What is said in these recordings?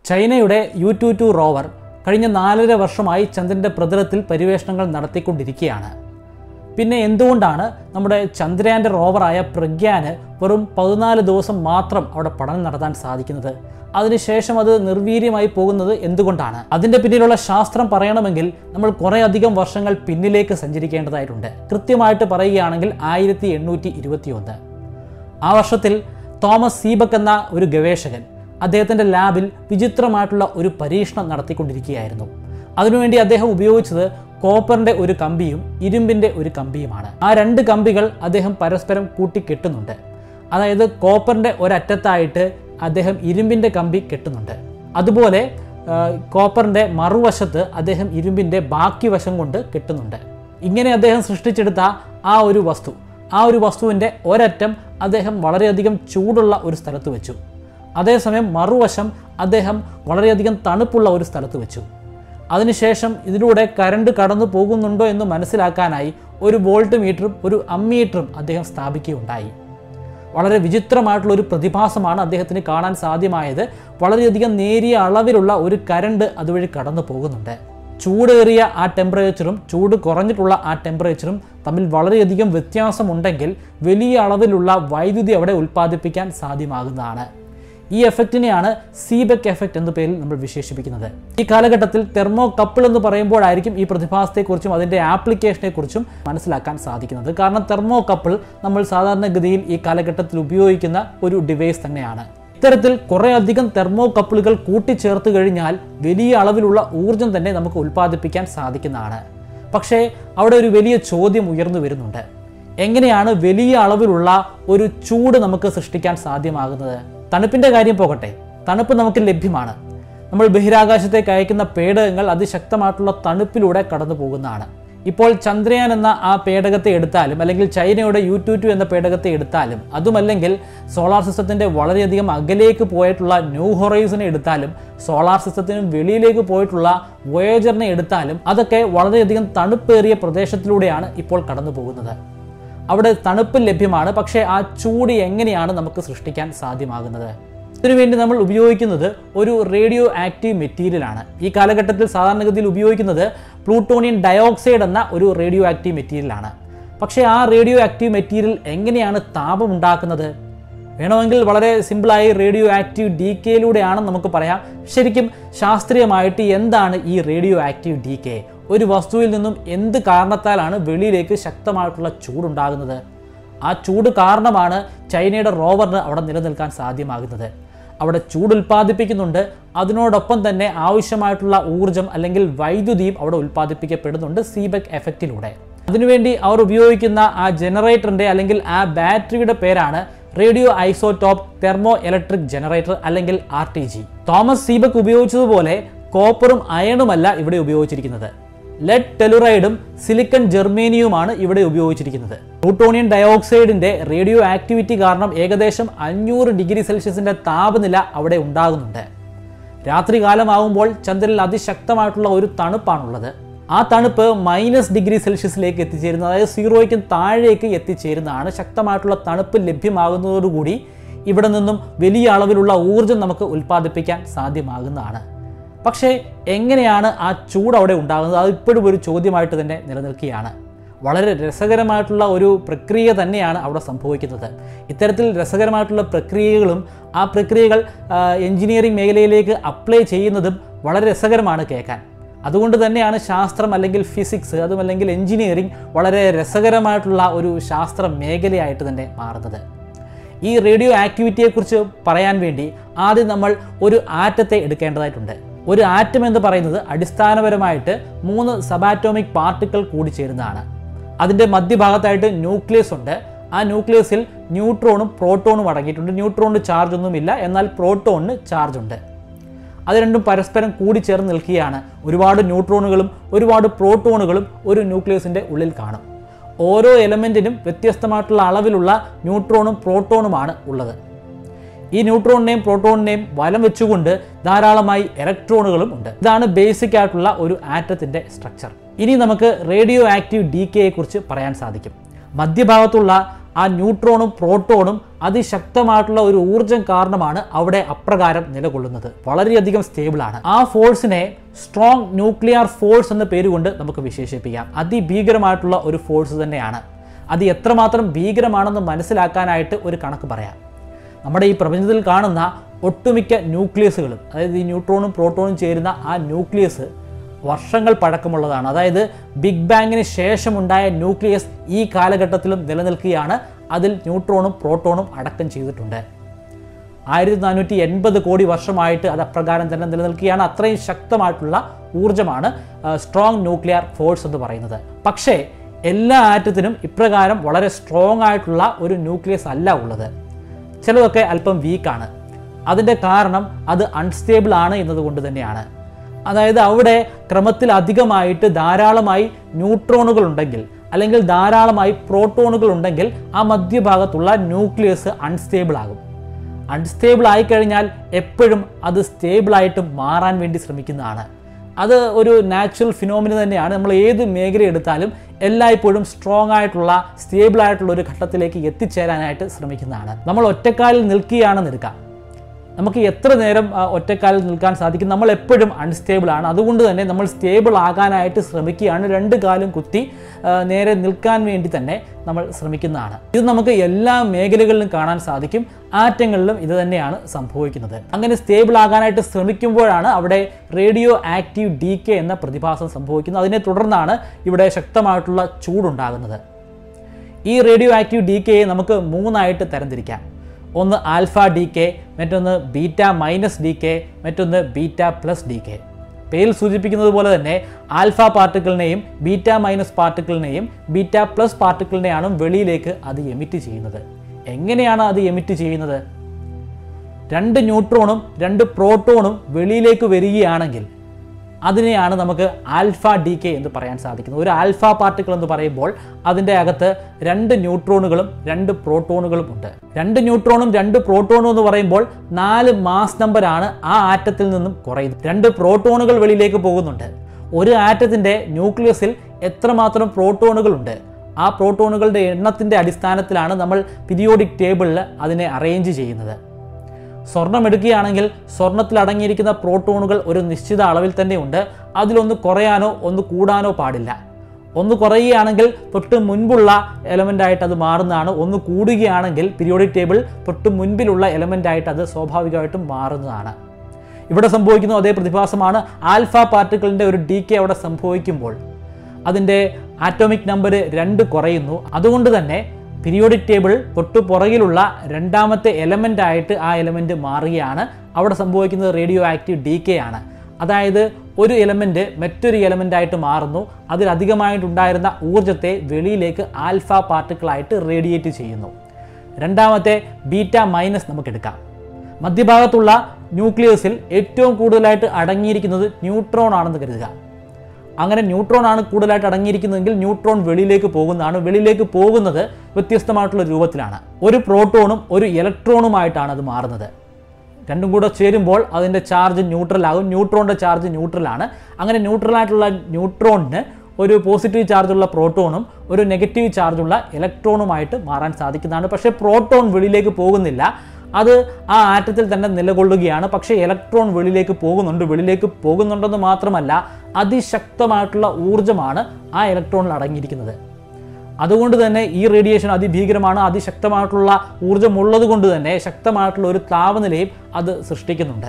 ചൈനയുടെ U to to rover കഴിഞ്ഞ നാലര വർഷമായി ചന്ദ്രൻ്റെ പ്രതലത്തിൽ പര്യവേഷണങ്ങൾ നടത്തിക്കൊണ്ടിരിക്കുകയാണ് പിന്നെ എന്തുകൊണ്ടാണ് നമ്മുടെ ചന്ദ്രയാൻ്റെ റോവറായ പ്രഗ്യാന് വെറും പതിനാല് ദിവസം മാത്രം അവിടെ പഠനം നടത്താൻ സാധിക്കുന്നത് അതിനുശേഷം അത് നിർവീര്യമായി പോകുന്നത് എന്തുകൊണ്ടാണ് അതിൻ്റെ പിന്നിലുള്ള ശാസ്ത്രം പറയണമെങ്കിൽ നമ്മൾ കുറേ അധികം വർഷങ്ങൾ പിന്നിലേക്ക് സഞ്ചരിക്കേണ്ടതായിട്ടുണ്ട് കൃത്യമായിട്ട് പറയുകയാണെങ്കിൽ ആയിരത്തി എണ്ണൂറ്റി ഇരുപത്തി ഒന്ന് ആ വർഷത്തിൽ തോമസ് സീബക്ക് എന്ന ഒരു ഗവേഷകൻ അദ്ദേഹത്തിൻ്റെ ലാബിൽ വിചിത്രമായിട്ടുള്ള ഒരു പരീക്ഷണം നടത്തിക്കൊണ്ടിരിക്കുകയായിരുന്നു അതിനുവേണ്ടി അദ്ദേഹം ഉപയോഗിച്ചത് കോപ്പറിൻ്റെ ഒരു കമ്പിയും ഇരുമ്പിൻ്റെ ഒരു കമ്പിയുമാണ് ആ രണ്ട് കമ്പികൾ അദ്ദേഹം പരസ്പരം കൂട്ടിക്കെട്ടുന്നുണ്ട് അതായത് കോപ്പറിൻ്റെ ഒരറ്റത്തായിട്ട് അദ്ദേഹം ഇരുമ്പിൻ്റെ കമ്പി കെട്ടുന്നുണ്ട് അതുപോലെ ആ, കോപ്പറിൻ്റെ മറുവശത്ത് അദ്ദേഹം ഇരുമ്പിൻ്റെ ബാക്കി വശം കൊണ്ട് കെട്ടുന്നുണ്ട് ഇങ്ങനെ അദ്ദേഹം സൃഷ്ടിച്ചെടുത്ത ആ ഒരു വസ്തു ആ ഒരു വസ്തുവിൻ്റെ ഒരറ്റം അദ്ദേഹം വളരെയധികം ചൂടുള്ള ഒരു സ്ഥലത്ത് വെച്ചു അതേസമയം മറുവശം അദ്ദേഹം വളരെയധികം തണുപ്പുള്ള ഒരു സ്ഥലത്ത് വെച്ചു അതിനുശേഷം ഇതിലൂടെ കരണ്ട് കടന്നു പോകുന്നുണ്ടോ എന്ന് മനസ്സിലാക്കാനായി ഒരു വോൾട്ട് മീറ്ററും ഒരു അമ്മീറ്ററും അദ്ദേഹം സ്ഥാപിക്കുകയുണ്ടായി വളരെ വിചിത്രമായിട്ടുള്ള ഒരു പ്രതിഭാസമാണ് അദ്ദേഹത്തിന് കാണാൻ സാധ്യമായത് വളരെയധികം നേരിയ അളവിലുള്ള ഒരു കരണ്ട് അതുവഴി കടന്നു പോകുന്നുണ്ട് ചൂടേറിയ ആ ടെമ്പറേച്ചറും ചൂട് കുറഞ്ഞിട്ടുള്ള ആ ടെമ്പറേച്ചറും തമ്മിൽ വളരെയധികം വ്യത്യാസമുണ്ടെങ്കിൽ വലിയ അളവിലുള്ള വൈദ്യുതി അവിടെ ഉൽപ്പാദിപ്പിക്കാൻ സാധ്യമാകുന്നതാണ് ഈ എഫക്റ്റിനെയാണ് സീബെക്ക് എഫക്റ്റ് എന്ന പേരിൽ നമ്മൾ വിശേഷിപ്പിക്കുന്നത് ഈ കാലഘട്ടത്തിൽ തെർമോ കപ്പിൾ എന്ന് പറയുമ്പോഴായിരിക്കും ഈ പ്രതിഭാസത്തെക്കുറിച്ചും അതിൻ്റെ ആപ്ലിക്കേഷനെക്കുറിച്ചും മനസ്സിലാക്കാൻ സാധിക്കുന്നത് കാരണം തെർമോ കപ്പിൾ നമ്മൾ സാധാരണഗതിയിൽ ഈ കാലഘട്ടത്തിൽ ഉപയോഗിക്കുന്ന ഒരു ഡിവൈസ് തന്നെയാണ് ഇത്തരത്തിൽ കുറേ അധികം തെർമോ കപ്പിളുകൾ കൂട്ടിച്ചേർത്ത് കഴിഞ്ഞാൽ വലിയ അളവിലുള്ള ഊർജം തന്നെ നമുക്ക് ഉൽപ്പാദിപ്പിക്കാൻ സാധിക്കുന്നതാണ് പക്ഷേ അവിടെ ഒരു വലിയ ചോദ്യം ഉയർന്നു വരുന്നുണ്ട് എങ്ങനെയാണ് വലിയ അളവിലുള്ള ഒരു ചൂട് നമുക്ക് സൃഷ്ടിക്കാൻ സാധ്യമാകുന്നത് തണുപ്പിൻ്റെ കാര്യം പോകട്ടെ തണുപ്പ് നമുക്ക് ലഭ്യമാണ് നമ്മൾ ബഹിരാകാശത്തേക്ക് അയക്കുന്ന പേടകങ്ങൾ അതിശക്തമായിട്ടുള്ള തണുപ്പിലൂടെ കടന്നു പോകുന്നതാണ് ഇപ്പോൾ ചന്ദ്രയാൻ എന്ന ആ പേടകത്തെ എടുത്താലും അല്ലെങ്കിൽ ചൈനയുടെ യു ടു ടു എന്ന പേടകത്തെ എടുത്താലും അതുമല്ലെങ്കിൽ സോളാർ സിസ്റ്റത്തിൻ്റെ വളരെയധികം അകലേക്ക് പോയിട്ടുള്ള ന്യൂ ഹൊറൈസനെ എടുത്താലും സോളാർ സിസ്റ്റത്തിനും വെളിയിലേക്ക് പോയിട്ടുള്ള വോയേജറിനെ എടുത്താലും അതൊക്കെ വളരെയധികം തണുപ്പേറിയ പ്രദേശത്തിലൂടെയാണ് ഇപ്പോൾ കടന്നു പോകുന്നത് അവിടെ തണുപ്പ് ലഭ്യമാണ് പക്ഷേ ആ ചൂട് എങ്ങനെയാണ് നമുക്ക് സൃഷ്ടിക്കാൻ സാധ്യമാകുന്നത് ഇതിനുവേണ്ടി നമ്മൾ ഉപയോഗിക്കുന്നത് ഒരു റേഡിയോ ആക്റ്റീവ് മെറ്റീരിയലാണ് ഈ കാലഘട്ടത്തിൽ സാധാരണഗതിയിൽ ഉപയോഗിക്കുന്നത് പ്ലൂട്ടോണിയൻ ഡയോക്സൈഡ് എന്ന ഒരു റേഡിയോ ആക്റ്റീവ് മെറ്റീരിയലാണ് പക്ഷേ ആ റേഡിയോ ആക്റ്റീവ് മെറ്റീരിയൽ എങ്ങനെയാണ് താപം ഉണ്ടാക്കുന്നത് വേണമെങ്കിൽ വളരെ സിമ്പിളായി റേഡിയോ ആക്റ്റീവ് ഡി കെയിലൂടെയാണ് നമുക്ക് പറയാം ശരിക്കും ശാസ്ത്രീയമായിട്ട് എന്താണ് ഈ റേഡിയോ ആക്റ്റീവ് ഡി കെ ഒരു വസ്തുവിൽ നിന്നും എന്ത് കാരണത്താലാണ് വെളിയിലേക്ക് ശക്തമായിട്ടുള്ള ചൂടുണ്ടാകുന്നത് ആ ചൂട് കാരണമാണ് ചൈനയുടെ റോവറിന് അവിടെ നിലനിൽക്കാൻ സാധ്യമാകുന്നത് അവിടെ ചൂട് ഉൽപ്പാദിപ്പിക്കുന്നുണ്ട് അതിനോടൊപ്പം തന്നെ ആവശ്യമായിട്ടുള്ള ഊർജം അല്ലെങ്കിൽ വൈദ്യുതിയും അവിടെ ഉൽപ്പാദിപ്പിക്കപ്പെടുന്നുണ്ട് സീബെക് എഫക്റ്റിലൂടെ അതിനുവേണ്ടി അവർ ഉപയോഗിക്കുന്ന ആ ജനറേറ്ററിൻ്റെ അല്ലെങ്കിൽ ആ ബാറ്ററിയുടെ പേരാണ് radio isotope thermo electric generator അല്ലെങ്കിൽ R T G Thomas Seebeck ഉപയോഗിച്ചതുപോലെ കോപ്പറും അയണുമല്ല ഇവിടെ ഉപയോഗിച്ചിരിക്കുന്നത് ലെഡ് ടെലുറൈഡും സിലിക്കൺ ജെർമേനിയുമാണ് ഇവിടെ ഉപയോഗിച്ചിരിക്കുന്നത് പ്ലൂട്ടോണിയൻ ഡയോക്സൈഡിന്റെ റേഡിയോ ആക്ടിവിറ്റി കാരണം ഏകദേശം അഞ്ഞൂറ് ഡിഗ്രി സെൽഷ്യസിന്റെ താപനില അവിടെ ഉണ്ടാകുന്നുണ്ട് രാത്രി കാലമാകുമ്പോൾ ചന്ദ്രനിൽ അതിശക്തമായിട്ടുള്ള ഒരു തണുപ്പാണുള്ളത് ആ തണുപ്പ് മൈനസ് ഡിഗ്രി സെൽഷ്യസിലേക്ക് എത്തിച്ചേരുന്നത് അതായത് സീറോയ്ക്കും താഴേക്ക് എത്തിച്ചേരുന്നതാണ് ശക്തമായിട്ടുള്ള തണുപ്പ് ലഭ്യമാകുന്നതോടുകൂടി ഇവിടെ നിന്നും വലിയ അളവിലുള്ള ഊർജം നമുക്ക് ഉൽപ്പാദിപ്പിക്കാൻ സാധ്യമാകുന്നതാണ് പക്ഷേ എങ്ങനെയാണ് ആ ചൂട് അവിടെ ഉണ്ടാകുന്നത് അത് ഇപ്പോഴും ഒരു ചോദ്യമായിട്ട് തന്നെ നിലനിൽക്കുകയാണ് വളരെ രസകരമായിട്ടുള്ള ഒരു പ്രക്രിയ തന്നെയാണ് അവിടെ സംഭവിക്കുന്നത് ഇത്തരത്തിൽ രസകരമായിട്ടുള്ള പ്രക്രിയകളും ആ പ്രക്രിയകൾ എഞ്ചിനീയറിംഗ് മേഖലയിലേക്ക് അപ്ലൈ ചെയ്യുന്നതും വളരെ രസകരമാണ് കേൾക്കാൻ അതുകൊണ്ട് തന്നെയാണ് ശാസ്ത്രം അല്ലെങ്കിൽ ഫിസിക്സ് അതുമല്ലെങ്കിൽ എഞ്ചിനീയറിംഗ് വളരെ രസകരമായിട്ടുള്ള ഒരു ശാസ്ത്ര മേഖലയായിട്ട് തന്നെ മാറുന്നത് ഈ റേഡിയോ ആക്ടിവിറ്റിയെക്കുറിച്ച് പറയാൻ വേണ്ടി ആദ്യം നമ്മൾ ഒരു ആറ്റത്തെ എടുക്കേണ്ടതായിട്ടുണ്ട് ഒരു ആറ്റം എന്ന് പറയുന്നത് അടിസ്ഥാനപരമായിട്ട് മൂന്ന് സബാറ്റോമിക് പാർട്ടിക്കിൾ കൂടിച്ചേരുന്നതാണ് അതിൻ്റെ മധ്യഭാഗത്തായിട്ട് ന്യൂക്ലിയസ് ഉണ്ട് ആ ന്യൂക്ലിയസിൽ ന്യൂട്രോണും പ്രോട്ടോണും അടങ്ങിയിട്ടുണ്ട് ന്യൂട്രോണിന് ചാർജ് ഒന്നുമില്ല എന്നാൽ പ്രോട്ടോണിന് ചാർജ് ഉണ്ട് അത് രണ്ടും പരസ്പരം കൂടിച്ചേർന്ന് നിൽക്കുകയാണ് ഒരുപാട് ന്യൂട്രോണുകളും ഒരുപാട് പ്രോട്ടോണുകളും ഒരു ന്യൂക്ലിയസിൻ്റെ ഉള്ളിൽ കാണും ഓരോ എലമെൻറ്റിനും വ്യത്യസ്തമായിട്ടുള്ള അളവിലുള്ള ന്യൂട്രോണും പ്രോട്ടോണുമാണ് ഉള്ളത് ഈ ന്യൂട്രോണിനെയും പ്രോട്ടോണിനെയും വലം വെച്ചുകൊണ്ട് ധാരാളമായി ഇലക്ട്രോണുകളും ഉണ്ട് ഇതാണ് ബേസിക് ആയിട്ടുള്ള ഒരു ആറ്റത്തിൻ്റെ സ്ട്രക്ചർ ഇനി നമുക്ക് റേഡിയോ ആക്റ്റീവ് ഡി കെയെ കുറിച്ച് പറയാൻ സാധിക്കും മധ്യഭാഗത്തുള്ള ആ ന്യൂട്രോണും പ്രോട്ടോണും അതിശക്തമായിട്ടുള്ള ഒരു ഊർജം കാരണമാണ് അവിടെ അപ്രകാരം നിലകൊള്ളുന്നത് വളരെയധികം സ്റ്റേബിളാണ് ആ ഫോഴ്സിനെ സ്ട്രോങ് ന്യൂക്ലിയർ ഫോഴ്സ് എന്ന പേരുകൊണ്ട് നമുക്ക് വിശേഷിപ്പിക്കാം അതിഭീകരമായിട്ടുള്ള ഒരു ഫോഴ്സ് തന്നെയാണ് അത് എത്രമാത്രം ഭീകരമാണെന്ന് മനസ്സിലാക്കാനായിട്ട് ഒരു കണക്ക് പറയാം നമ്മുടെ ഈ പ്രപഞ്ചത്തിൽ കാണുന്ന ഒട്ടുമിക്ക ന്യൂക്ലിയസുകളും അതായത് ഈ ന്യൂട്രോണും പ്രോട്ടോണും ചേരുന്ന ആ ന്യൂക്ലിയസ് വർഷങ്ങൾ പഴക്കമുള്ളതാണ് അതായത് ബിഗ് ബാങ്ങിന് ശേഷമുണ്ടായ ന്യൂക്ലിയസ് ഈ കാലഘട്ടത്തിലും നിലനിൽക്കുകയാണ് അതിൽ ന്യൂട്രോണും പ്രോട്ടോണും അടക്കം ചെയ്തിട്ടുണ്ട് ആയിരത്തി നാനൂറ്റി എൺപത് കോടി വർഷമായിട്ട് അത് അപ്രകാരം തന്നെ നിലനിൽക്കുകയാണ് അത്രയും ശക്തമായിട്ടുള്ള ഊർജ്ജമാണ് സ്ട്രോങ് ന്യൂക്ലിയർ ഫോഴ്സ് എന്ന് പറയുന്നത് പക്ഷേ എല്ലാ ആറ്റത്തിനും ഇപ്രകാരം വളരെ സ്ട്രോങ് ആയിട്ടുള്ള ഒരു ന്യൂക്ലിയസ് അല്ല ഉള്ളത് ചിലതൊക്കെ അല്പം വീക്കാണ് അതിൻ്റെ കാരണം അത് അൺസ്റ്റേബിൾ ആണ് എന്നതുകൊണ്ട് തന്നെയാണ് അതായത് അവിടെ ക്രമത്തിൽ അധികമായിട്ട് ധാരാളമായി ന്യൂട്രോണുകൾ ഉണ്ടെങ്കിൽ അല്ലെങ്കിൽ ധാരാളമായി പ്രോട്ടോണുകൾ ഉണ്ടെങ്കിൽ ആ മധ്യഭാഗത്തുള്ള ന്യൂക്ലിയസ് അൺസ്റ്റേബിൾ ആകും അൺസ്റ്റേബിൾ ആയിക്കഴിഞ്ഞാൽ എപ്പോഴും അത് സ്റ്റേബിളായിട്ട് മാറാൻ വേണ്ടി ശ്രമിക്കുന്നതാണ് അത് ഒരു നാച്ചുറൽ ഫിനോമിന തന്നെയാണ് നമ്മൾ ഏത് മേഖല എടുത്താലും എല്ലായ്പ്പോഴും സ്ട്രോങ് ആയിട്ടുള്ള സ്റ്റേബിൾ ആയിട്ടുള്ള ഒരു ഘട്ടത്തിലേക്ക് എത്തിച്ചേരാനായിട്ട് ശ്രമിക്കുന്നതാണ് നമ്മൾ ഒറ്റക്കാലിൽ നിൽക്കുകയാണെന്ന് എടുക്കാം നമുക്ക് എത്ര നേരം ആ, ഒറ്റക്കാലിൽ നിൽക്കാൻ സാധിക്കും നമ്മൾ എപ്പോഴും അൺസ്റ്റേബിൾ ആണ് അതുകൊണ്ട് തന്നെ നമ്മൾ സ്റ്റേബിൾ ആകാനായിട്ട് ശ്രമിക്കുകയാണ് രണ്ട് കാലും കുത്തി ആ, നേരെ നിൽക്കാൻ വേണ്ടി തന്നെ നമ്മൾ ശ്രമിക്കുന്നതാണ് ഇത് നമുക്ക് എല്ലാ മേഖലകളിലും കാണാൻ സാധിക്കും ആറ്റങ്ങളിലും ഇത് തന്നെയാണ് സംഭവിക്കുന്നത് അങ്ങനെ സ്റ്റേബിൾ ആകാനായിട്ട് ശ്രമിക്കുമ്പോഴാണ് അവിടെ റേഡിയോ ആക്റ്റീവ് ഡി കെ എന്ന പ്രതിഭാസം സംഭവിക്കുന്നത് അതിനെ തുടർന്നാണ് ഇവിടെ ശക്തമായിട്ടുള്ള ചൂടുണ്ടാകുന്നത് ഈ റേഡിയോ ആക്റ്റീവ് ഡി കെയെ നമുക്ക് മൂന്നായിട്ട് തരംതിരിക്കാം ഒന്ന് ആൽഫ ഡി കെ മറ്റൊന്ന് ബീറ്റ മൈനസ് ഡി കെ മറ്റൊന്ന് ബീറ്റ പ്ലസ് ഡി കെ പേരിൽ സൂചിപ്പിക്കുന്നത് പോലെ തന്നെ ആൽഫ പാർട്ടിക്കിളിനെയും ബീറ്റ മൈനസ് പാർട്ടിക്കിളിനെയും ബീറ്റ പ്ലസ് പാർട്ടിക്കിളിനെയാണ് വെളിയിലേക്ക് അത് എമിറ്റ് ചെയ്യുന്നത് എങ്ങനെയാണ് അത് എമിറ്റ് ചെയ്യുന്നത് രണ്ട് ന്യൂട്രോണും രണ്ട് പ്രോട്ടോണും വെളിയിലേക്ക് വരികയാണെങ്കിൽ അതിനെയാണ് നമുക്ക് ആൽഫ ഡി കെ എന്ന് പറയാൻ സാധിക്കുന്നത് ഒരു ആൽഫ പാർട്ടിക്കിൾ എന്ന് പറയുമ്പോൾ അതിൻ്റെ അകത്ത് രണ്ട് ന്യൂട്രോണുകളും രണ്ട് പ്രോട്ടോണുകളും ഉണ്ട് രണ്ട് ന്യൂട്രോണും രണ്ട് പ്രോട്ടോണും എന്ന് പറയുമ്പോൾ നാല് മാസ് നമ്പറാണ് ആ ആറ്റത്തിൽ നിന്നും കുറയുന്നത് രണ്ട് പ്രോട്ടോണുകൾ വെളിയിലേക്ക് പോകുന്നുണ്ട് ഒരു ആറ്റത്തിൻ്റെ ന്യൂക്ലിയസിൽ എത്രമാത്രം പ്രോട്ടോണുകളുണ്ട് ആ പ്രോട്ടോണുകളുടെ എണ്ണത്തിൻ്റെ അടിസ്ഥാനത്തിലാണ് നമ്മൾ പീരിയോഡിക് ടേബിളിൽ അതിനെ അറേഞ്ച് ചെയ്യുന്നത് സ്വർണം എടുക്കുകയാണെങ്കിൽ സ്വർണത്തിൽ അടങ്ങിയിരിക്കുന്ന പ്രോട്ടോണുകൾ ഒരു നിശ്ചിത അളവിൽ തന്നെ ഉണ്ട് അതിലൊന്ന് കുറയാനോ ഒന്ന് കൂടാനോ പാടില്ല ഒന്ന് കുറയുകയാണെങ്കിൽ തൊട്ട് മുൻപുള്ള എലമെൻ്റ് ആയിട്ട് അത് മാറുന്നതാണ് ഒന്ന് കൂടുകയാണെങ്കിൽ പീരിയോഡിക് ടേബിൾ തൊട്ട് മുൻപിലുള്ള എലമെൻ്റ് ആയിട്ട് അത് സ്വാഭാവികമായിട്ടും മാറുന്നതാണ് ഇവിടെ സംഭവിക്കുന്ന അതേ പ്രതിഭാസമാണ് ആൽഫ പാർട്ടിക്കിളിൻ്റെ ഒരു ഡി കെ അവിടെ സംഭവിക്കുമ്പോൾ അതിൻ്റെ ആറ്റോമിക് നമ്പർ രണ്ട് കുറയുന്നു അതുകൊണ്ട് തന്നെ പീരിയോഡിക് ടേബിൾ തൊട്ടു പുറകിലുള്ള രണ്ടാമത്തെ എലമെൻ്റ് ആയിട്ട് ആ എലമെൻ്റ് മാറുകയാണ് അവിടെ സംഭവിക്കുന്നത് റേഡിയോ ആക്റ്റീവ് ഡി കെ ആണ് അതായത് ഒരു എലമെൻ്റ് മറ്റൊരു എലമെൻ്റ് ആയിട്ട് മാറുന്നു അതിലധികമായിട്ടുണ്ടായിരുന്ന ഊർജ്ജത്തെ വെളിയിലേക്ക് ആൽഫ പാർട്ടിക്കിളായിട്ട് റേഡിയേറ്റ് ചെയ്യുന്നു രണ്ടാമത്തെ ബീറ്റ മൈനസ് നമുക്കെടുക്കാം മധ്യഭാഗത്തുള്ള ന്യൂക്ലിയസിൽ ഏറ്റവും കൂടുതലായിട്ട് അടങ്ങിയിരിക്കുന്നത് ന്യൂട്രോൺ ആണെന്ന് കരുതുക അങ്ങനെ ന്യൂട്രോൺ ആണ് കൂടുതലായിട്ട് അടങ്ങിയിരിക്കുന്നതെങ്കിൽ ന്യൂട്രോൺ വെളിയിലേക്ക് പോകുന്നതാണ് വെളിയിലേക്ക് പോകുന്നത് വ്യത്യസ്തമായിട്ടുള്ള രൂപത്തിലാണ് ഒരു പ്രോട്ടോണും ഒരു ഇലക്ട്രോണുമായിട്ടാണ് അത് മാറുന്നത് രണ്ടും കൂടെ ചേരുമ്പോൾ അതിൻ്റെ ചാർജ് ന്യൂട്രൽ ആകും ന്യൂട്രോണിൻ്റെ ചാർജ് ന്യൂട്രലാണ് അങ്ങനെ ന്യൂട്രൽ ആയിട്ടുള്ള ന്യൂട്രോണിന് ഒരു പോസിറ്റീവ് ചാർജുള്ള പ്രോട്ടോണും ഒരു നെഗറ്റീവ് ചാർജുള്ള ഇലക്ട്രോണുമായിട്ട് മാറാൻ സാധിക്കുന്നതാണ് പക്ഷേ പ്രോട്ടോൺ വെളിയിലേക്ക് പോകുന്നില്ല അത് ആ ആറ്റത്തിൽ തന്നെ നിലകൊള്ളുകയാണ് പക്ഷേ ഇലക്ട്രോൺ വെളിയിലേക്ക് പോകുന്നുണ്ട് വെളിയിലേക്ക് പോകുന്നുണ്ടെന്ന് മാത്രമല്ല അതിശക്തമായിട്ടുള്ള ഊർജ്ജമാണ് ആ ഇലക്ട്രോണിൽ അടങ്ങിയിരിക്കുന്നത് അതുകൊണ്ട് തന്നെ ഈ റേഡിയേഷൻ അതിഭീകരമാണ് അതിശക്തമായിട്ടുള്ള ഊർജ്ജം ഉള്ളത് കൊണ്ട് തന്നെ ശക്തമായിട്ടുള്ള ഒരു താപനിലയും അത് സൃഷ്ടിക്കുന്നുണ്ട്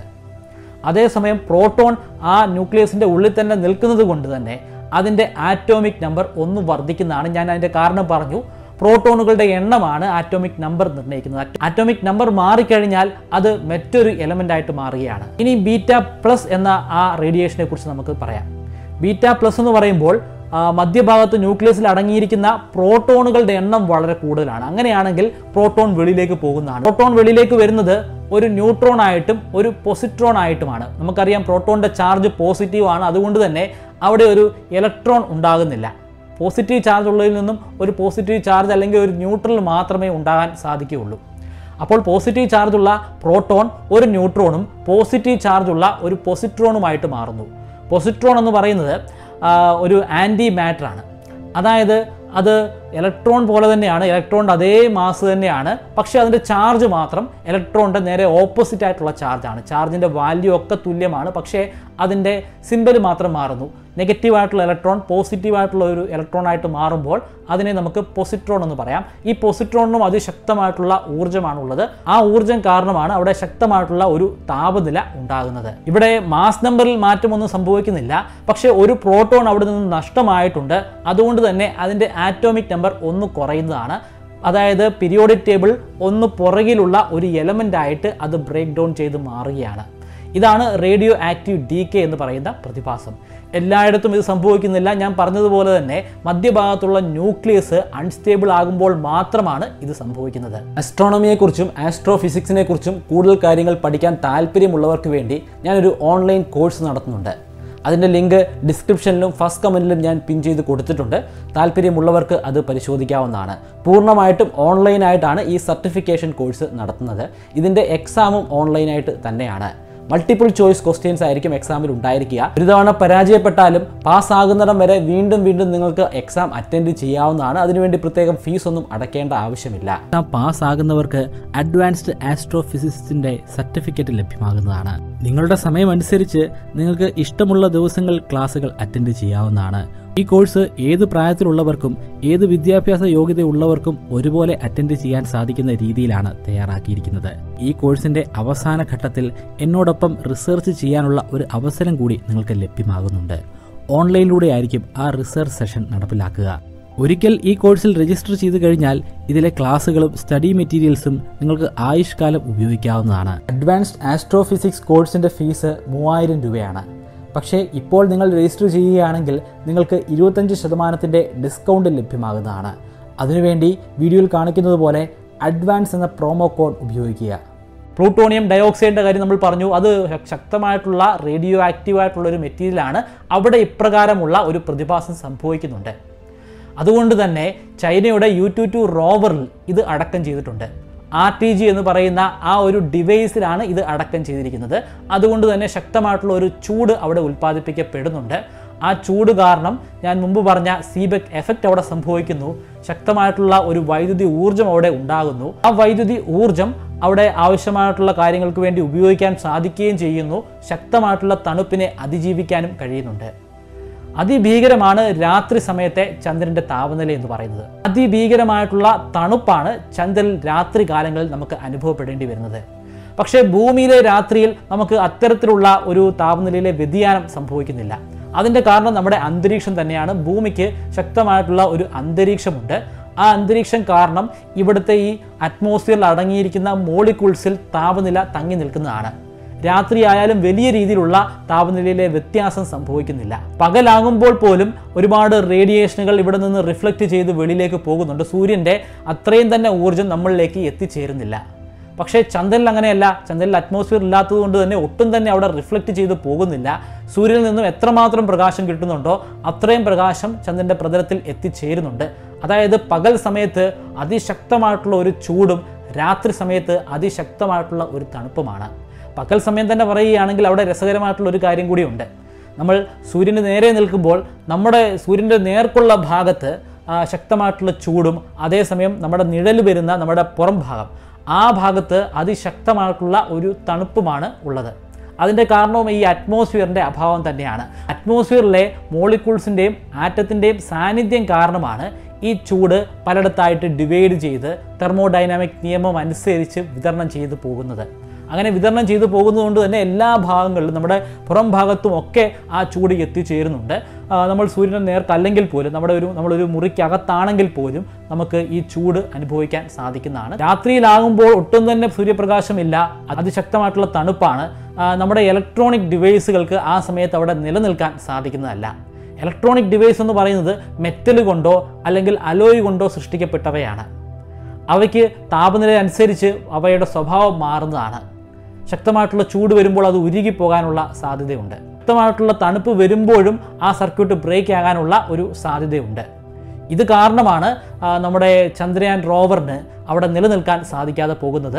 അതേസമയം പ്രോട്ടോൺ ആ ന്യൂക്ലിയസിൻ്റെ ഉള്ളിൽ തന്നെ നിൽക്കുന്നത് കൊണ്ട് തന്നെ അതിൻ്റെ ആറ്റോമിക് നമ്പർ ഒന്ന് വർദ്ധിക്കുന്നതാണ് ഞാൻ അതിൻ്റെ കാരണം പറഞ്ഞു പ്രോട്ടോണുകളുടെ എണ്ണമാണ് ആറ്റോമിക് നമ്പർ നിർണ്ണയിക്കുന്നത് ആറ്റോമിക് നമ്പർ മാറിക്കഴിഞ്ഞാൽ അത് മറ്റൊരു എലമെൻ്റ് ആയിട്ട് മാറുകയാണ് ഇനി ബീറ്റ പ്ലസ് എന്ന ആ റേഡിയേഷനെ കുറിച്ച് നമുക്ക് പറയാം ബീറ്റ പ്ലസ് എന്ന് പറയുമ്പോൾ ആ, മധ്യഭാഗത്ത് ന്യൂക്ലിയസിൽ അടങ്ങിയിരിക്കുന്ന പ്രോട്ടോണുകളുടെ എണ്ണം വളരെ കൂടുതലാണ് അങ്ങനെയാണെങ്കിൽ പ്രോട്ടോൺ വെളിയിലേക്ക് പോകുന്നതാണ് പ്രോട്ടോൺ വെളിയിലേക്ക് വരുന്നത് ഒരു ന്യൂട്രോൺ ആയിട്ടും ഒരു പൊസിട്രോൺ ആയിട്ടുമാണ് നമുക്കറിയാം പ്രോട്ടോണിന്റെ ചാർജ് പോസിറ്റീവ് ആണ് അതുകൊണ്ട് തന്നെ അവിടെ ഒരു ഇലക്ട്രോൺ ഉണ്ടാകുന്നില്ല പോസിറ്റീവ് ചാർജ് ഉള്ളതിൽ നിന്നും ഒരു പോസിറ്റീവ് ചാർജ് അല്ലെങ്കിൽ ഒരു ന്യൂട്രൽ മാത്രമേ ഉണ്ടാകാൻ സാധിക്കുകയുള്ളൂ അപ്പോൾ പോസിറ്റീവ് ചാർജുള്ള പ്രോട്ടോൺ ഒരു ന്യൂട്രോണും പോസിറ്റീവ് ചാർജുള്ള ഒരു പൊസിട്രോണുമായിട്ട് മാറുന്നു പൊസിട്രോൺ എന്ന് പറയുന്നത് ആ, ഒരു ആൻറ്റി മാറ്ററാണ് അതായത് അത് ഇലക്ട്രോൺ പോലെ തന്നെയാണ് ഇലക്ട്രോണിൻ്റെ അതേ മാസ് തന്നെയാണ് പക്ഷേ അതിൻ്റെ ചാർജ് മാത്രം ഇലക്ട്രോണിൻ്റെ നേരെ ഓപ്പോസിറ്റ് ആയിട്ടുള്ള ചാർജാണ് ചാർജിൻ്റെ വാല്യൂ ഒക്കെ തുല്യമാണ് പക്ഷേ അതിൻ്റെ സിമ്പൽ മാത്രം മാറുന്നു നെഗറ്റീവ് ആയിട്ടുള്ള ഇലക്ട്രോൺ പോസിറ്റീവ് ആയിട്ടുള്ള ഒരു ഇലക്ട്രോൺ ആയിട്ട് മാറുമ്പോൾ അതിനെ നമുക്ക് പൊസിട്രോൺ എന്ന് പറയാം ഈ പൊസിട്രോണിനും അതിശക്തമായിട്ടുള്ള ഊർജ്ജമാണുള്ളത് ആ ഊർജ്ജം കാരണമാണ് അവിടെ ശക്തമായിട്ടുള്ള ഒരു താപനില ഉണ്ടാകുന്നത് ഇവിടെ മാസ് നമ്പറിൽ മാറ്റമൊന്നും സംഭവിക്കുന്നില്ല പക്ഷേ ഒരു പ്രോട്ടോൺ അവിടെ നിന്ന് നഷ്ടമായിട്ടുണ്ട് അതുകൊണ്ട് തന്നെ അതിൻ്റെ ആറ്റോമിക് നമ്പർ ഒന്ന് കുറയുന്നതാണ് അതായത് പീരിയോഡിക് ടേബിൾ ഒന്ന് പുറകിലുള്ള ഒരു എലമെൻ്റ് ആയിട്ട് അത് ബ്രേക്ക് ഡൗൺ ചെയ്ത് മാറുകയാണ് ഇതാണ് റേഡിയോ ആക്റ്റീവ് ഡി കെ എന്ന് പറയുന്ന പ്രതിഭാസം എല്ലായിടത്തും ഇത് സംഭവിക്കുന്നില്ല ഞാൻ പറഞ്ഞതുപോലെ തന്നെ മധ്യഭാഗത്തുള്ള ന്യൂക്ലിയസ് അൺസ്റ്റേബിൾ ആകുമ്പോൾ മാത്രമാണ് ഇത് സംഭവിക്കുന്നത് അസ്ട്രോണമിയെക്കുറിച്ചും ആസ്ട്രോഫിസിക്സിനെ കുറിച്ചും കൂടുതൽ കാര്യങ്ങൾ പഠിക്കാൻ താല്പര്യമുള്ളവർക്ക് വേണ്ടി ഞാനൊരു ഓൺലൈൻ കോഴ്സ് നടത്തുന്നുണ്ട് അതിൻ്റെ ലിങ്ക് ഡിസ്ക്രിപ്ഷനിലും ഫസ്റ്റ് കമൻറ്റിലും ഞാൻ പിൻ ചെയ്ത് കൊടുത്തിട്ടുണ്ട് താല്പര്യമുള്ളവർക്ക് അത് പരിശോധിക്കാവുന്നതാണ് പൂർണ്ണമായിട്ടും ഓൺലൈനായിട്ടാണ് ഈ സർട്ടിഫിക്കേഷൻ കോഴ്സ് നടത്തുന്നത് ഇതിൻ്റെ എക്സാമും ഓൺലൈനായിട്ട് തന്നെയാണ് മൾട്ടിപ്പിൾ ചോയ്സ് ക്വസ്റ്റ്യൻസ് ആയിരിക്കും എക്സാമിൽ ഉണ്ടായിരിക്കുക ഒരു തവണ പരാജയപ്പെട്ടാലും പാസ്സാകുന്നിടം വരെ വീണ്ടും വീണ്ടും നിങ്ങൾക്ക് എക്സാം അറ്റൻഡ് ചെയ്യാവുന്നതാണ് അതിനുവേണ്ടി പ്രത്യേകം ഫീസ് ഒന്നും അടയ്ക്കേണ്ട ആവശ്യമില്ല പാസ്സാകുന്നവർക്ക് അഡ്വാൻസ്ഡ് ആസ്ട്രോഫിസിക്സിന്റെ സർട്ടിഫിക്കറ്റ് ലഭ്യമാകുന്നതാണ് നിങ്ങളുടെ സമയം അനുസരിച്ച് നിങ്ങൾക്ക് ഇഷ്ടമുള്ള ദിവസങ്ങൾ ക്ലാസ്സുകൾ അറ്റൻഡ് ചെയ്യാവുന്നതാണ് ഈ കോഴ്സ് ഏത് പ്രായത്തിലുള്ളവർക്കും ഏത് വിദ്യാഭ്യാസ യോഗ്യതയുള്ളവർക്കും ഒരുപോലെ അറ്റൻഡ് ചെയ്യാൻ സാധിക്കുന്ന രീതിയിലാണ് തയ്യാറാക്കിയിരിക്കുന്നത് ഈ കോഴ്സിന്റെ അവസാന ഘട്ടത്തിൽ എന്നോടൊപ്പം റിസർച്ച് ചെയ്യാനുള്ള ഒരു അവസരം കൂടി നിങ്ങൾക്ക് ലഭ്യമാകുന്നുണ്ട് ഓൺലൈനിലൂടെ ആയിരിക്കും ആ റിസർച്ച് സെഷൻ നടപ്പിലാക്കുക ഒരിക്കൽ ഈ കോഴ്സിൽ രജിസ്റ്റർ ചെയ്തു കഴിഞ്ഞാൽ ഇതിലെ ക്ലാസ്സുകളും സ്റ്റഡി മെറ്റീരിയൽസും നിങ്ങൾക്ക് ആയുഷ്കാലം ഉപയോഗിക്കാവുന്നതാണ് അഡ്വാൻസ്ഡ് ആസ്ട്രോഫിസിക്സ് കോഴ്സിന്റെ ഫീസ് മൂവായിരം രൂപയാണ് പക്ഷേ ഇപ്പോൾ നിങ്ങൾ രജിസ്റ്റർ ചെയ്യുകയാണെങ്കിൽ നിങ്ങൾക്ക് ഇരുപത്തഞ്ച് ശതമാനത്തിൻ്റെ ഡിസ്കൗണ്ട് ലഭ്യമാകുന്നതാണ് അതിനുവേണ്ടി വീഡിയോയിൽ കാണിക്കുന്നത് പോലെ അഡ്വാൻസ് എന്ന പ്രോമോ കോഡ് ഉപയോഗിക്കുക പ്ലൂട്ടോണിയം ഡയോക്സൈഡിൻ്റെ കാര്യം നമ്മൾ പറഞ്ഞു അത് ശക്തമായിട്ടുള്ള റേഡിയോ ആക്റ്റീവ് ആയിട്ടുള്ള ഒരു മെറ്റീരിയലാണ് അവിടെ ഇപ്രകാരമുള്ള ഒരു പ്രതിഭാസം സംഭവിക്കുന്നുണ്ട് അതുകൊണ്ട് തന്നെ ചൈനയുടെ യു ടു ടു റോവറിൽ ഇത് അടക്കം ചെയ്തിട്ടുണ്ട് ആർ ടി ജി എന്ന് പറയുന്ന ആ ഒരു ഡിവൈസിലാണ് ഇത് അടക്കം ചെയ്തിരിക്കുന്നത് അതുകൊണ്ട് തന്നെ ശക്തമായിട്ടുള്ള ഒരു ചൂട് അവിടെ ഉൽപ്പാദിപ്പിക്കപ്പെടുന്നുണ്ട് ആ ചൂട് കാരണം ഞാൻ മുമ്പ് പറഞ്ഞ സീബെക് എഫക്റ്റ് അവിടെ സംഭവിക്കുന്നു ശക്തമായിട്ടുള്ള ഒരു വൈദ്യുതി ഊർജ്ജം അവിടെ ഉണ്ടാകുന്നു ആ വൈദ്യുതി ഊർജ്ജം അവിടെ ആവശ്യമായിട്ടുള്ള കാര്യങ്ങൾക്ക് വേണ്ടി ഉപയോഗിക്കാൻ സാധിക്കുകയും ചെയ്യുന്നു ശക്തമായിട്ടുള്ള തണുപ്പിനെ അതിജീവിക്കാനും കഴിയുന്നുണ്ട് അതിഭീകരമാണ് രാത്രി സമയത്തെ ചന്ദ്രന്റെ താപനില എന്ന് പറയുന്നത് അതിഭീകരമായിട്ടുള്ള തണുപ്പാണ് ചന്ദ്രൻ രാത്രി കാലങ്ങളിൽ നമുക്ക് അനുഭവപ്പെടേണ്ടി വരുന്നത് പക്ഷേ ഭൂമിയിലെ രാത്രിയിൽ നമുക്ക് അത്തരത്തിലുള്ള ഒരു താപനിലയിലെ വ്യതിയാനം സംഭവിക്കുന്നില്ല അതിൻ്റെ കാരണം നമ്മുടെ അന്തരീക്ഷം തന്നെയാണ് ഭൂമിക്ക് ശക്തമായിട്ടുള്ള ഒരു അന്തരീക്ഷമുണ്ട് ആ അന്തരീക്ഷം കാരണം ഇവിടുത്തെ ഈ അറ്റ്മോസ്ഫിയറിൽ അടങ്ങിയിരിക്കുന്ന മോളിക്യൂൾസിൽ താപനില തങ്ങി നിൽക്കുന്നതാണ് രാത്രിയായാലും വലിയ രീതിയിലുള്ള താപനിലയിലെ വ്യത്യാസം സംഭവിക്കുന്നില്ല പകലാകുമ്പോൾ പോലും ഒരുപാട് റേഡിയേഷനുകൾ ഇവിടെ നിന്ന് റിഫ്ലക്റ്റ് ചെയ്ത് വെളിയിലേക്ക് പോകുന്നുണ്ട് സൂര്യൻ്റെ അത്രയും തന്നെ ഊർജ്ജം നമ്മളിലേക്ക് എത്തിച്ചേരുന്നില്ല പക്ഷേ ചന്ദ്രനിൽ അങ്ങനെയല്ല ചന്ദ്രനിൽ അറ്റ്മോസ്ഫിയർ ഇല്ലാത്തത് കൊണ്ട് തന്നെ ഒട്ടും തന്നെ അവിടെ റിഫ്ലക്റ്റ് ചെയ്ത് പോകുന്നില്ല സൂര്യനിൽ നിന്നും എത്രമാത്രം പ്രകാശം കിട്ടുന്നുണ്ടോ അത്രയും പ്രകാശം ചന്ദ്രൻ്റെ പ്രതലത്തിൽ എത്തിച്ചേരുന്നുണ്ട് അതായത് പകൽ സമയത്ത് അതിശക്തമായിട്ടുള്ള ഒരു ചൂടും രാത്രി സമയത്ത് അതിശക്തമായിട്ടുള്ള ഒരു തണുപ്പുമാണ് പകൽ സമയം തന്നെ പറയുകയാണെങ്കിൽ അവിടെ രസകരമായിട്ടുള്ള ഒരു കാര്യം കൂടിയുണ്ട് നമ്മൾ സൂര്യന് നേരെ നിൽക്കുമ്പോൾ നമ്മുടെ സൂര്യൻ്റെ നേർക്കുള്ള ഭാഗത്ത് ആ, ശക്തമായിട്ടുള്ള ചൂടും അതേസമയം നമ്മുടെ നിഴൽ വരുന്ന നമ്മുടെ പുറം ഭാഗം ആ ഭാഗത്ത് അതിശക്തമായിട്ടുള്ള ഒരു തണുപ്പുമാണ് ഉള്ളത് അതിൻ്റെ കാരണവും ഈ അറ്റ്മോസ്ഫിയറിൻ്റെ അഭാവം തന്നെയാണ് അറ്റ്മോസ്ഫിയറിലെ മോളിക്യൂൾസിൻ്റെയും ആറ്റത്തിൻ്റെയും സാന്നിധ്യം കാരണമാണ് ഈ ചൂട് പലയിടത്തായിട്ട് ഡിവൈഡ് ചെയ്ത് തെർമോഡൈനാമിക് നിയമം അനുസരിച്ച് വിതരണം ചെയ്തു പോകുന്നത് അങ്ങനെ വിതരണം ചെയ്തു പോകുന്നതുകൊണ്ട് തന്നെ എല്ലാ ഭാഗങ്ങളിലും നമ്മുടെ പുറം ഭാഗത്തും ഒക്കെ ആ ചൂട് എത്തിച്ചേരുന്നുണ്ട് ആ, നമ്മൾ സൂര്യനെ നേർക്കല്ലെങ്കിൽ പോലും നമ്മുടെ ഒരു നമ്മളൊരു മുറിക്കകത്താണെങ്കിൽ പോലും നമുക്ക് ഈ ചൂട് അനുഭവിക്കാൻ സാധിക്കുന്നതാണ് രാത്രിയിലാകുമ്പോൾ ഒട്ടും തന്നെ സൂര്യപ്രകാശമില്ല അതിശക്തമായിട്ടുള്ള തണുപ്പാണ് ആ, നമ്മുടെ ഇലക്ട്രോണിക് ഡിവൈസുകൾക്ക് ആ സമയത്ത് അവിടെ നിലനിൽക്കാൻ സാധിക്കുന്നതല്ല ഇലക്ട്രോണിക് ഡിവൈസ് എന്ന് പറയുന്നത് മെറ്റൽ കൊണ്ടോ അല്ലെങ്കിൽ അലോയ് കൊണ്ടോ സൃഷ്ടിക്കപ്പെട്ടവയാണ് അവയ്ക്ക് താപനില അനുസരിച്ച് അവയുടെ സ്വഭാവം മാറുന്നതാണ് ശക്തമായിട്ടുള്ള ചൂട് വരുമ്പോൾ അത് ഉരുകിപ്പോകാനുള്ള സാധ്യതയുണ്ട് ശക്തമായിട്ടുള്ള തണുപ്പ് വരുമ്പോഴും ആ സർക്യൂട്ട് ബ്രേക്ക് ആകാനുള്ള ഒരു സാധ്യതയുണ്ട് ഇത് കാരണമാണ് ആ, നമ്മുടെ ചന്ദ്രയാൻ റോവറിന് അവിടെ നിലനിൽക്കാൻ സാധിക്കാതെ പോകുന്നത്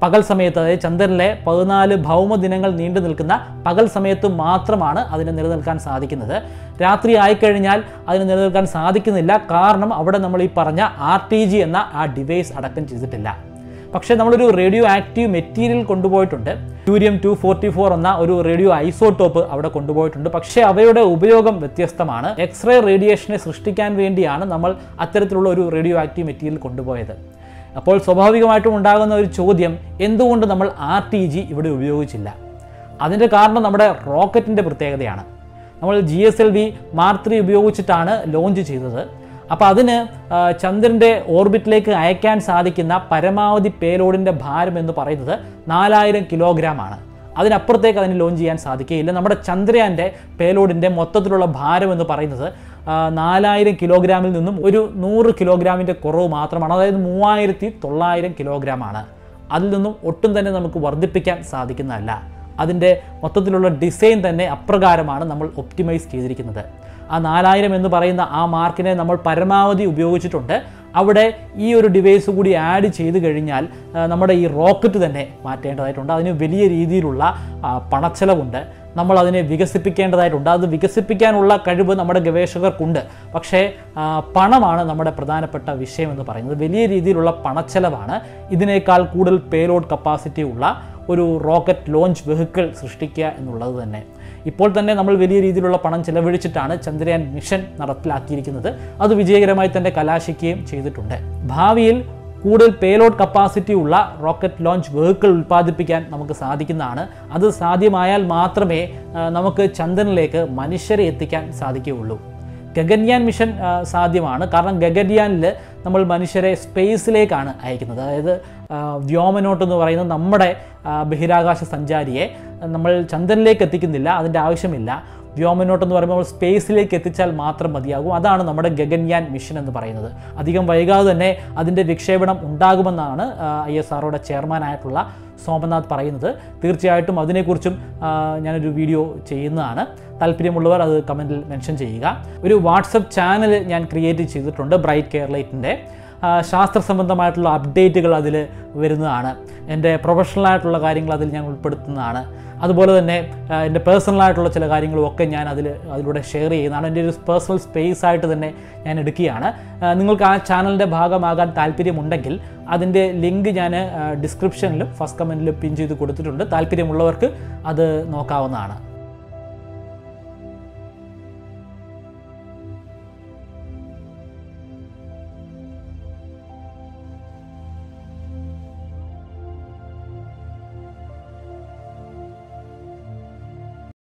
പകൽ സമയത്ത് അതായത് ചന്ദ്രനിലെ പതിനാല് ഭൗമദിനങ്ങൾ നീണ്ടു നിൽക്കുന്ന പകൽ സമയത്ത് മാത്രമാണ് അതിന് നിലനിൽക്കാൻ സാധിക്കുന്നത് രാത്രി ആയിക്കഴിഞ്ഞാൽ അതിന് നിലനിൽക്കാൻ സാധിക്കുന്നില്ല കാരണം അവിടെ നമ്മൾ ഈ പറഞ്ഞ ആർ ടി ജി എന്ന ആ ഡിവൈസ് അടക്കം ചെയ്തിട്ടില്ല പക്ഷേ നമ്മളൊരു റേഡിയോ ആക്റ്റീവ് മെറ്റീരിയൽ കൊണ്ടുപോയിട്ടുണ്ട് ട്യൂരിയം ടു ഫോർട്ടി ഫോർ എന്ന ഒരു റേഡിയോ ഐസോട്ടോപ്പ് അവിടെ കൊണ്ടുപോയിട്ടുണ്ട് പക്ഷേ അവയുടെ ഉപയോഗം വ്യത്യസ്തമാണ് എക്സ്റേ റേഡിയേഷനെ സൃഷ്ടിക്കാൻ വേണ്ടിയാണ് നമ്മൾ അത്തരത്തിലുള്ള ഒരു റേഡിയോ ആക്റ്റീവ് മെറ്റീരിയൽ കൊണ്ടുപോയത് അപ്പോൾ സ്വാഭാവികമായിട്ടും ഉണ്ടാകുന്ന ഒരു ചോദ്യം എന്തുകൊണ്ട് നമ്മൾ ആർ ടി ജി ഇവിടെ ഉപയോഗിച്ചില്ല അതിൻ്റെ കാരണം നമ്മുടെ റോക്കറ്റിൻ്റെ പ്രത്യേകതയാണ് നമ്മൾ G S L V mark three ഉപയോഗിച്ചിട്ടാണ് ലോഞ്ച് ചെയ്തത് അപ്പോൾ അതിന് ആ, ചന്ദ്രൻ്റെ ഓർബിറ്റിലേക്ക് അയക്കാൻ സാധിക്കുന്ന പരമാവധി പേലോഡിൻ്റെ ഭാരം എന്ന് പറയുന്നത് നാലായിരം കിലോഗ്രാം ആണ് അതിനപ്പുറത്തേക്ക് അതിന് ലോഞ്ച് ചെയ്യാൻ സാധിക്കുകയില്ല നമ്മുടെ ചന്ദ്രയാൻ്റെ പേലോഡിൻ്റെ മൊത്തത്തിലുള്ള ഭാരം എന്ന് പറയുന്നത് ആ, നാലായിരം കിലോഗ്രാമിൽ നിന്നും ഒരു നൂറ് കിലോഗ്രാമിൻ്റെ കുറവ് മാത്രമാണ് അതായത് മൂവായിരത്തി തൊള്ളായിരം കിലോഗ്രാമാണ് അതിൽ നിന്നും ഒട്ടും തന്നെ നമുക്ക് വർദ്ധിപ്പിക്കാൻ സാധിക്കുന്നതല്ല അതിൻ്റെ മൊത്തത്തിലുള്ള ഡിസൈൻ തന്നെ അപ്രകാരമാണ് നമ്മൾ ഒപ്റ്റിമൈസ് ചെയ്തിരിക്കുന്നത് ആ നാലായിരം എന്ന് പറയുന്ന ആ മാർക്കിനെ നമ്മൾ പരമാവധി ഉപയോഗിച്ചിട്ടുണ്ട് അവിടെ ഈ ഒരു ഡിവൈസ് കൂടി ആഡ് ചെയ്ത് കഴിഞ്ഞാൽ ആ, നമ്മുടെ ഈ റോക്കറ്റ് തന്നെ മാറ്റേണ്ടതായിട്ടുണ്ട് അതിന് വലിയ രീതിയിലുള്ള ആ, പണച്ചെലവുണ്ട് നമ്മൾ അതിനെ വികസിപ്പിക്കേണ്ടതായിട്ടുണ്ട് അത് വികസിപ്പിക്കാനുള്ള കഴിവ് നമ്മുടെ ഗവേഷകർക്കുണ്ട് പക്ഷേ ആ, പണമാണ് നമ്മുടെ പ്രധാനപ്പെട്ട വിഷയം എന്ന് പറയുന്നത് വലിയ രീതിയിലുള്ള പണച്ചെലവാണ് ഇതിനേക്കാൾ കൂടുതൽ പേലോഡ് കപ്പാസിറ്റി ഉള്ള ഒരു റോക്കറ്റ് ലോഞ്ച് വെഹിക്കിൾ സൃഷ്ടിക്കുക എന്നുള്ളത് തന്നെ ഇപ്പോൾ തന്നെ നമ്മൾ വലിയ രീതിയിലുള്ള പണം ചെലവഴിച്ചിട്ടാണ് ചന്ദ്രയാൻ മിഷൻ നടപ്പിലാക്കിയിരിക്കുന്നത് അത് വിജയകരമായി തന്നെ കലാശിക്കുകയും ചെയ്തിട്ടുണ്ട് ഭാവിയിൽ കൂടുതൽ പേലോഡ് കപ്പാസിറ്റി ഉള്ള റോക്കറ്റ് ലോഞ്ച് വെഹിക്കിൾ ഉൽപ്പാദിപ്പിക്കാൻ നമുക്ക് സാധിക്കുന്നതാണ് അത് സാധ്യമായാൽ മാത്രമേ ആ, നമുക്ക് ചന്ദ്രനിലേക്ക് മനുഷ്യരെ എത്തിക്കാൻ സാധിക്കുകയുള്ളൂ ഗഗൻയാൻ മിഷൻ ആ, സാധ്യമാണ് കാരണം ഗഗൻയാനിൽ നമ്മൾ മനുഷ്യരെ സ്പേസിലേക്കാണ് അയക്കുന്നത് അതായത് ആ, വ്യോമനോട്ട് എന്ന് പറയുന്നത് നമ്മുടെ ആ, ബഹിരാകാശ സഞ്ചാരിയെ നമ്മൾ ചന്ദ്രനിലേക്ക് എത്തിക്കുന്നില്ല അതിൻ്റെ ആവശ്യമില്ല വ്യോമനോട്ട് എന്ന് പറയുമ്പോൾ നമ്മൾ സ്പേസിലേക്ക് എത്തിച്ചാൽ മാത്രം മതിയാകും അതാണ് നമ്മുടെ ഗഗൻയാൻ മിഷൻ എന്ന് പറയുന്നത് അധികം വൈകാതെ തന്നെ അതിൻ്റെ വിക്ഷേപണം ഉണ്ടാകുമെന്നാണ് ഐ എസ് ആർഒയുടെ ചെയർമാനായിട്ടുള്ള സോമനാഥ് പറയുന്നത് തീർച്ചയായിട്ടും അതിനെക്കുറിച്ചും ആ, ഞാനൊരു വീഡിയോ ചെയ്യുന്നതാണ് താല്പര്യമുള്ളവർ അത് കമൻറ്റിൽ മെൻഷൻ ചെയ്യുക ഒരു വാട്സപ്പ് ചാനൽ ഞാൻ ക്രിയേറ്റ് ചെയ്തിട്ടുണ്ട് ബ്രൈറ്റ് കെയർലൈറ്റിൻ്റെ ശാസ്ത്ര സംബന്ധമായിട്ടുള്ള അപ്ഡേറ്റുകൾ അതിൽ വരുന്നതാണ് എൻ്റെ പ്രൊഫഷണലായിട്ടുള്ള കാര്യങ്ങൾ അതിൽ ഞാൻ ഉൾപ്പെടുത്തുന്നതാണ് അതുപോലെ തന്നെ ആ, എൻ്റെ പേഴ്സണലായിട്ടുള്ള ചില കാര്യങ്ങളും ഒക്കെ ഞാൻ അതിൽ അതിലൂടെ ഷെയർ ചെയ്യുന്നതാണ് എൻ്റെ ഒരു പേഴ്സണൽ സ്പേസ് ആയിട്ട് തന്നെ ഞാൻ എടുക്കുകയാണ് ആ, നിങ്ങൾക്ക് ആ ചാനലിൻ്റെ ഭാഗമാകാൻ താല്പര്യമുണ്ടെങ്കിൽ അതിൻ്റെ ലിങ്ക് ഞാൻ ഡിസ്ക്രിപ്ഷനിലും ഫസ്റ്റ് കമൻറ്റിലും പിൻ ചെയ്ത് കൊടുത്തിട്ടുണ്ട് താല്പര്യമുള്ളവർക്ക് അത് നോക്കാവുന്നതാണ്